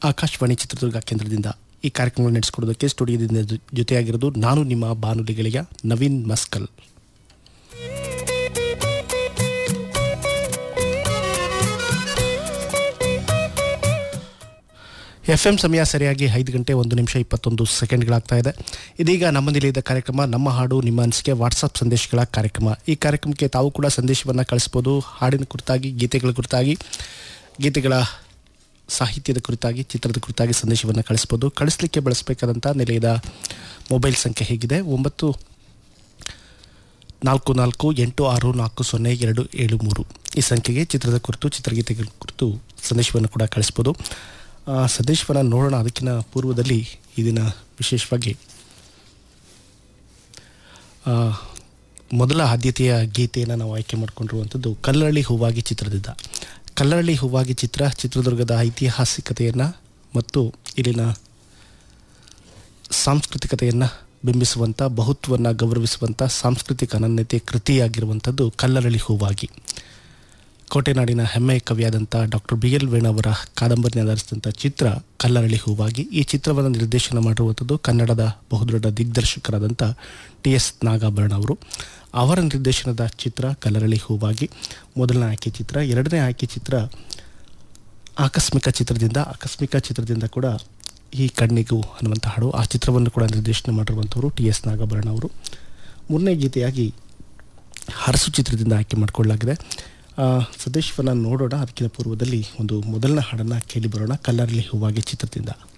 ಆಕಾಶವಾಣಿ ಚಿತ್ರದುರ್ಗ ಕೇಂದ್ರದಿಂದ ಈ ಕಾರ್ಯಕ್ರಮ ನಡೆಸಿಕೊಡೋದಕ್ಕೆ ಸ್ಟುಡಿಯೋದಿಂದ ಜೊ- ಜೊತೆಯಾಗಿರೋದು ನಾನು ನಿಮ್ಮ ಬಾನುಲಿ ಗೆಳೆಯ ನವೀನ್ ಮಸ್ಕಲ್ ಎಫ್ ಎಂ ಸಮಯ ಸರಿಯಾಗಿ ಐದು ಗಂಟೆ ಒಂದು ನಿಮಿಷ ಇಪ್ಪತ್ತೊಂದು ಸೆಕೆಂಡ್ಗಳಾಗ್ತಾ ಇದೆ ಇದೀಗ ನಮ್ಮ ನಿಲಯದ ಕಾರ್ಯಕ್ರಮ ನಮ್ಮ ಹಾಡು ನಿಮ್ಮ ಅನಿಸಿಕೆ ವಾಟ್ಸಪ್ ಸಂದೇಶಗಳ ಕಾರ್ಯಕ್ರಮ ಈ ಕಾರ್ಯಕ್ರಮಕ್ಕೆ ತಾವು ಕೂಡ ಸಂದೇಶವನ್ನು ಕಳಿಸ್ಬೋದು ಹಾಡಿನ ಕುರಿತಾಗಿ ಗೀತೆಗಳ ಕುರಿತಾಗಿ ಗೀತೆಗಳ ಸಾಹಿತ್ಯದ ಕುರಿತಾಗಿ ಚಿತ್ರದ ಕುರಿತಾಗಿ ಸಂದೇಶವನ್ನು ಕಳಿಸ್ಬೋದು ಕಳಿಸ್ಲಿಕ್ಕೆ ಬಳಸಬೇಕಾದಂಥ ನಿಲಯದ ಮೊಬೈಲ್ ಸಂಖ್ಯೆ ಹೇಗಿದೆ ಒಂಬತ್ತು ನಾಲ್ಕು ನಾಲ್ಕು ಎಂಟು ಆರು ನಾಲ್ಕು ಸೊನ್ನೆ ಎರಡು ಏಳು ಮೂರು ಈ ಸಂಖ್ಯೆಗೆ ಚಿತ್ರದ ಕುರಿತು ಚಿತ್ರಗೀತೆಗಳ ಕುರಿತು ಸಂದೇಶವನ್ನು ಕೂಡ ಕಳಿಸ್ಬೋದು ಆ, ಸಂದೇಶವನ್ನು ನೋಡೋಣ ಅದಕ್ಕಿಂತ ಪೂರ್ವದಲ್ಲಿ ಈ ದಿನ ವಿಶೇಷವಾಗಿ ಆ, ಮೊದಲ ಆದ್ಯತೆಯ ಗೀತೆಯನ್ನು ನಾವು ಆಯ್ಕೆ ಮಾಡಿಕೊಂಡಿರುವಂಥದ್ದು ಕಲ್ಲರಳಿ ಹೂವಾಗಿ ಚಿತ್ರದಿಂದ ಕಲ್ಲರಳಿ ಹೂವಾಗಿ ಚಿತ್ರ ಚಿತ್ರದುರ್ಗದ ಐತಿಹಾಸಿಕತೆಯನ್ನು ಮತ್ತು ಇಲ್ಲಿನ ಸಾಂಸ್ಕೃತಿಕತೆಯನ್ನು ಬಿಂಬಿಸುವಂಥ ಬಹುತ್ವವನ್ನು ಗೌರವಿಸುವಂಥ ಸಾಂಸ್ಕೃತಿಕ ಅನನ್ಯತೆ ಕೃತಿಯಾಗಿರುವಂಥದ್ದು ಕಲ್ಲರಳಿ ಹೂವಾಗಿ ಕೋಟೆನಾಡಿನ ಹೆಮ್ಮೆಯ ಕವಿಯಾದಂಥ ಡಾಕ್ಟರ್ ಬಿ ಎಲ್ ವೇಣು ಅವರ ಕಾದಂಬರಿನ ಆಧರಿಸಿದಂಥ ಚಿತ್ರ ಕಲ್ಲರಳಿ ಹೂವಾಗಿ ಈ ಚಿತ್ರವನ್ನು ನಿರ್ದೇಶನ ಮಾಡಿರುವಂಥದ್ದು ಕನ್ನಡದ ಬಹುದೊಡ್ಡ ದಿಗ್ದರ್ಶಕರಾದಂಥ ಟಿ ಎಸ್ ನಾಗಾಭರಣ ಅವರು ಅವರ ನಿರ್ದೇಶನದ ಚಿತ್ರ ಕಲ್ಲರಳಿ ಹೂವಾಗಿ ಮೊದಲನೇ ಆಯ್ಕೆ ಚಿತ್ರ ಎರಡನೇ ಆಯ್ಕೆ ಚಿತ್ರ ಆಕಸ್ಮಿಕ ಚಿತ್ರದಿಂದ ಆಕಸ್ಮಿಕ ಚಿತ್ರದಿಂದ ಕೂಡ ಈ ಕಣ್ಣಿಗೂ ಅನ್ನುವಂಥ ಹಾಡು ಆ ಚಿತ್ರವನ್ನು ಕೂಡ ನಿರ್ದೇಶನ ಮಾಡಿರುವಂಥವರು ಟಿ ಎಸ್ ನಾಗಾಭರಣ ಅವರು ಮೂರನೇ ಗೀತೆಯಾಗಿ ಹರಸು ಚಿತ್ರದಿಂದ ಆಯ್ಕೆ ಮಾಡಿಕೊಳ್ಳಲಾಗಿದೆ ಆ, ಸಂದೇಶವನ್ನು ನೋಡೋಣ ಅದಕ್ಕಿಂತ ಪೂರ್ವದಲ್ಲಿ ಒಂದು ಮೊದಲನೇ ಹಾಡನ್ನು ಕೇಳಿ ಬರೋಣ ಕಲ್ಲರಳಿ ಹೂವಾಗಿ ಚಿತ್ರದಿಂದ